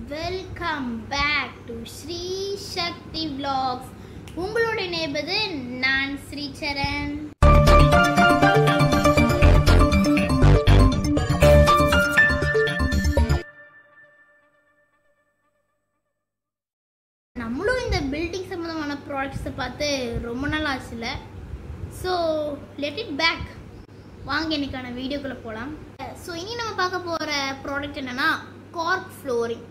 welcome back to Sri Shakti vlogs உங்களோட இணைப்பது நான் ஸ்ரீசரண் நம்மளும் இந்த பில்டிங் சம்மந்தமான ப்ராடக்ட்ஸை பார்த்து ரொம்ப நாள் ஆச்சுல ஸோ லெட் இட் பேக் வாங்க இன்னைக்கான வீடியோக்குள்ளே போகலாம் ஸோ இனி நம்ம பார்க்க போகிற ப்ராடக்ட் என்னன்னா கார்க் ஃப்ளோரிங்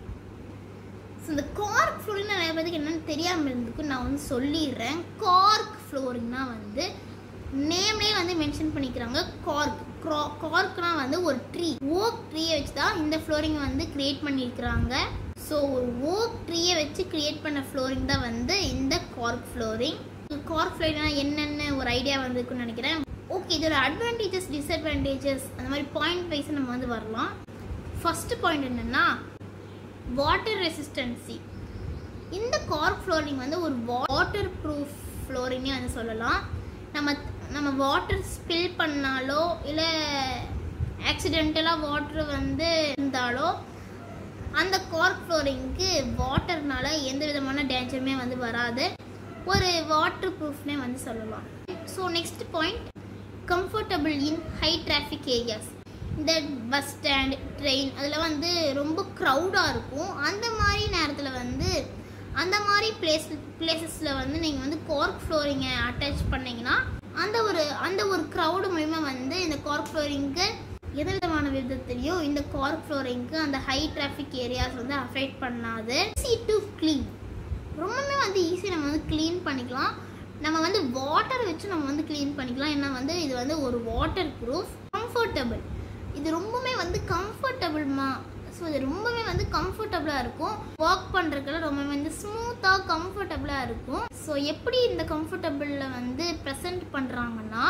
ஸோ இந்த கார்க் ஃப்ளோரிங் நிறைய பேருக்கு என்னன்னு தெரியாமல் இருந்துக்கு நான் வந்து சொல்லிடுறேன் கார்க் ஃப்ளோரிங்னா வந்து நேம்லேயே வந்து மென்ஷன் பண்ணிக்கிறாங்க கார்க் கார்க்னா வந்து ஒரு ட்ரீ ஓக் ட்ரீயை வச்சு தான் இந்த ஃப்ளோரிங் வந்து கிரியேட் பண்ணியிருக்கிறாங்க ஸோ ஒரு ஓக் ட்ரீயை வச்சு கிரியேட் பண்ண ஃப்ளோரிங் தான் வந்து இந்த கார்க் ஃப்ளோரிங் கார்க் ஃப்ளோரிங்னா என்னென்ன ஒரு ஐடியா வந்திருக்குன்னு நினைக்கிறேன் ஓகே இதோட அட்வான்டேஜஸ் டிஸ்அட்வான்டேஜஸ் அந்த மாதிரி பாயிண்ட் வைஸ் நம்ம வந்து வரலாம் ஃபர்ஸ்ட் பாயிண்ட் என்னன்னா வாட்டர் ரெசிஸ்டன்சி இந்த கார்க் ஃப்ளோரிங் வந்து ஒரு வாட்டர் ப்ரூஃப் ஃப்ளோரிங்னே வந்து சொல்லலாம் நம்ம நம்ம வாட்டர் ஸ்பில் பண்ணாலோ இல்லை ஆக்சிடென்டலாக வாட்டர் வந்து இருந்தாலோ அந்த கார்க் ஃப்ளோரிங்க்கு வாட்டர்னால எந்த விதமான டேஞ்சருமே வந்து வராது ஒரு வாட்டர் ப்ரூஃப்னே வந்து சொல்லலாம் so next point comfortable in high traffic areas இந்த பஸ் ஸ்டாண்ட் ட்ரெயின் அதில் வந்து ரொம்ப க்ரௌடாக இருக்கும் அந்த மாதிரி நேரத்தில் வந்து அந்த மாதிரி பிளேஸ் பிளேசஸில் வந்து நீங்கள் வந்து கார்க் ஃப்ளோரிங்கை அட்டாச் பண்ணீங்கன்னா அந்த ஒரு அந்த ஒரு க்ரௌடு மூலிமா வந்து இந்த கார்க் ஃப்ளோரிங்க்கு எந்த விதமான விதத்துலையும் இந்த கார்க் ஃப்ளோரிங்க்கு அந்த ஹை டிராஃபிக் ஏரியாஸ் வந்து அஃபெக்ட் பண்ணாது ஈஸி டு க்ளீன் ரொம்பவே வந்து ஈஸி நம்ம வந்து க்ளீன் பண்ணிக்கலாம் நம்ம வந்து வாட்டர் வச்சு நம்ம வந்து க்ளீன் பண்ணிக்கலாம் ஏன்னா வந்து இது வந்து ஒரு வாட்டர் ப்ரூஃப் கம்ஃபர்டபுள் இது ரொம்பவே வந்து கம்ஃபர்டபுள்மா ஸோ இது ரொம்பவே வந்து கம்ஃபர்டபுளாக இருக்கும் ஒர்க் பண்ணுறதுக்குலாம் ரொம்பவே வந்து ஸ்மூத்தாக கம்ஃபர்டபுளாக இருக்கும் ஸோ எப்படி இந்த கம்ஃபர்டபுளில் வந்து ப்ரெசென்ட் பண்ணுறாங்கன்னா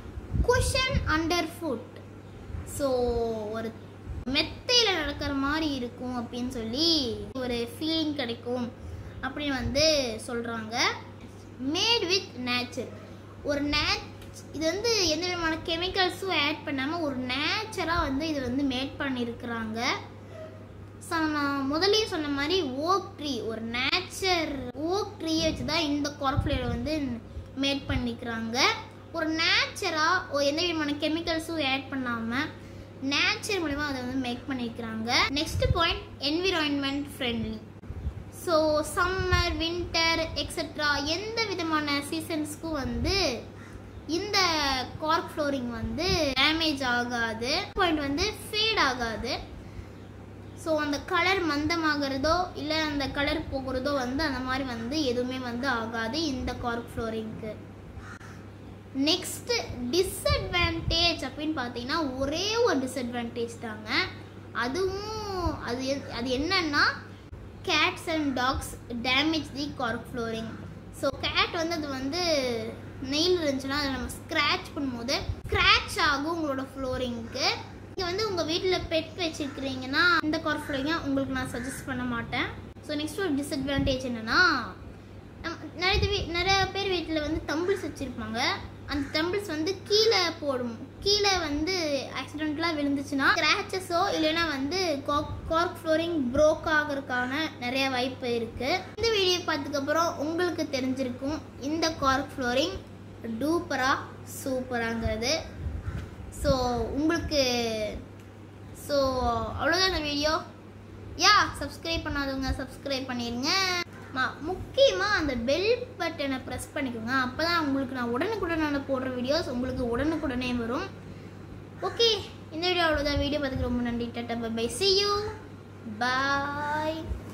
குஷன் அண்டர் ஃபுட் ஸோ ஒரு மெத்தையில் நடக்கிற மாதிரி இருக்கும் அப்படின்னு சொல்லி ஒரு ஃபீலிங் கிடைக்கும் அப்படின்னு வந்து சொல்கிறாங்க மேட் வித் நேச்சர் ஒரு நேச் இது வந்து எந்த விதமான கெமிக்கல்ஸும் ஆட் பண்ணாமல் ஒரு நேச்சராக வந்து இது வந்து மேட் பண்ணியிருக்கிறாங்க ஸோ நான் முதல்லயே சொன்ன மாதிரி ஓக் ட்ரீ ஒரு நேச்சர் ஓக் ட்ரீயை வச்சு தான் இந்த கார்ஃப்ளேரை வந்து மேட் பண்ணிக்கிறாங்க ஒரு நேச்சராக எந்த விதமான கெமிக்கல்ஸும் ஆட் பண்ணாமல் நேச்சர் மூலிமா அதை வந்து மேக் பண்ணியிருக்கிறாங்க next point environment friendly so summer winter extra எந்த விதமான சீசன்ஸ்க்கும் வந்து இந்த கார்க் ஃப்ளோரிங் வந்து டேமேஜ் ஆகாது பாயிண்ட் வந்து ஃபேட் ஆகாது ஸோ அந்த கலர் மந்தமாகிறதோ இல்லை அந்த கலர் போகிறதோ வந்து அந்த மாதிரி வந்து எதுவுமே வந்து ஆகாது இந்த கார்க் ஃப்ளோரிங்க்கு நெக்ஸ்ட் டிஸ்அட்வான்டேஜ் அப்படின்னு பார்த்தீங்கன்னா ஒரே ஒரு டிஸ்அட்வான்டேஜ் தாங்க அதுவும் அது எ- அது என்னன்னா cats and dogs damage the cork flooring so cat வந்து அது வந்து நெயில் இருந்துச்சுன்னா அதை நம்ம ஸ்க்ராட்ச் பண்ணும்போது ஸ்க்ராட்ச் ஆகும் உங்களோட ஃப்ளோரிங்க்கு நீங்கள் வந்து உங்கள் வீட்டில் பெட் வச்சுருக்கிறீங்கன்னா இந்த கார்க் ஃப்ளோரிங்கை உங்களுக்கு நான் சஜஸ்ட் பண்ண மாட்டேன் ஸோ நெக்ஸ்ட் ஒரு டிஸ்அட்வான்டேஜ் என்னன்னா நம்- நிறைய வீ நிறைய பேர் வீட்டில் வந்து தம்பிள்ஸ் வச்சுருப்பாங்க அந்த தம்பிள்ஸ் வந்து கீழே போடும் கீழே வந்து ஆக்சிடென்ட்லாம் விழுந்துச்சுன்னா ஸ்க்ராச்சஸோ இல்லைன்னா வந்து கார்க் ஃப்ளோரிங் ப்ரோக் ஆகிறதுக்கான நிறைய வாய்ப்பு இருக்குது இந்த வீடியோ பார்த்ததுக்கப்புறம் உங்களுக்கு தெரிஞ்சிருக்கும் இந்த கார்க் ஃப்ளோரிங் டூப்பராக சூப்பராங்கிறது ஸோ உங்களுக்கு ஸோ அவ்வளோதான் இந்த வீடியோ யா சப்ஸ்கிரைப் பண்ணாதவங்க சப்ஸ்கிரைப் பண்ணிடுங்க ம- முக்கியமா அந்த பெல் பட்டனை ப்ரெஸ் பண்ணிக்கோங்க அப்போ தான் உங்களுக்கு நான் உடனுக்குடனான போடுற வீடியோஸ் உங்களுக்கு உடனுக்குடனே வரும் ஓகே இந்த வீடியோ அவ்வளோதான் வீடியோ பார்த்துக்கு ரொம்ப நன்றி டாட்டா பை சி யூ பாய்